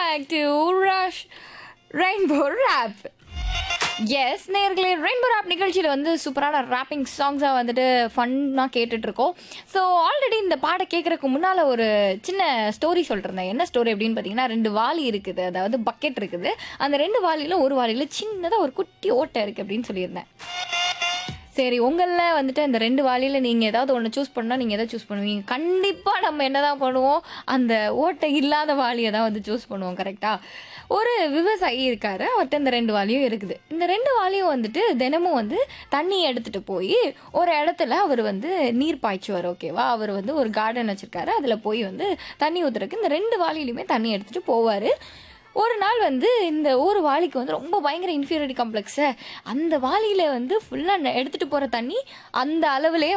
back to rush rainbow rap எஸ் நேர்களே rainbow rap நிகழ்ச்சியில் வந்து சூப்பரான ரேப்பிங் சாங்ஸாக வந்துட்டு ஃபன்னாக கேட்டுட்ருக்கோம் ஸோ ஆல்ரெடி இந்த பாட்டை கேட்குறதுக்கு முன்னால் ஒரு சின்ன ஸ்டோரி சொல்லிருந்தேன் என்ன ஸ்டோரி அப்படின்னு பார்த்தீங்கன்னா ரெண்டு வாளி இருக்குது அதாவது பக்கெட் இருக்குது அந்த ரெண்டு வாளியில் ஒரு வாளியில் சின்னதாக ஒரு குட்டி ஓட்டை இருக்குது அப்படின்னு சொல்லியிருந்தேன் சரி உங்களில் வந்துட்டு இந்த ரெண்டு வாளியில் நீங்கள் ஏதாவது ஒன்று சூஸ் பண்ணால் நீங்கள் எதை சூஸ் பண்ணுவீங்க கண்டிப்பாக நம்ம என்ன தான் பண்ணுவோம் அந்த ஓட்டை இல்லாத வாளியை தான் வந்து சூஸ் பண்ணுவோம் கரெக்டாக ஒரு விவசாயி இருக்காரு அவர்கிட்ட இந்த ரெண்டு வாளியும் இருக்குது இந்த ரெண்டு வாளியும் வந்துட்டு தினமும் வந்து தண்ணி எடுத்துகிட்டு போய் ஒரு இடத்துல அவர் வந்து நீர் பாய்ச்சுவார் ஓகேவா அவர் வந்து ஒரு கார்டன் வச்சுருக்காரு அதில் போய் வந்து தண்ணி ஊற்றுறதுக்கு இந்த ரெண்டு வாளியிலையுமே தண்ணி எடுத்துகிட்டு போவார் ஒரு நாள் வந்து இந்த ஒரு வாளிக்கு வந்து ரொம்ப பயங்கர இன்ஃபீரியாரிட்டி காம்ப்ளெக்ஸு அந்த வாளியில் வந்து ஃபுல்லாக எடுத்துகிட்டு போகிற தண்ணி அந்த அளவுலேயே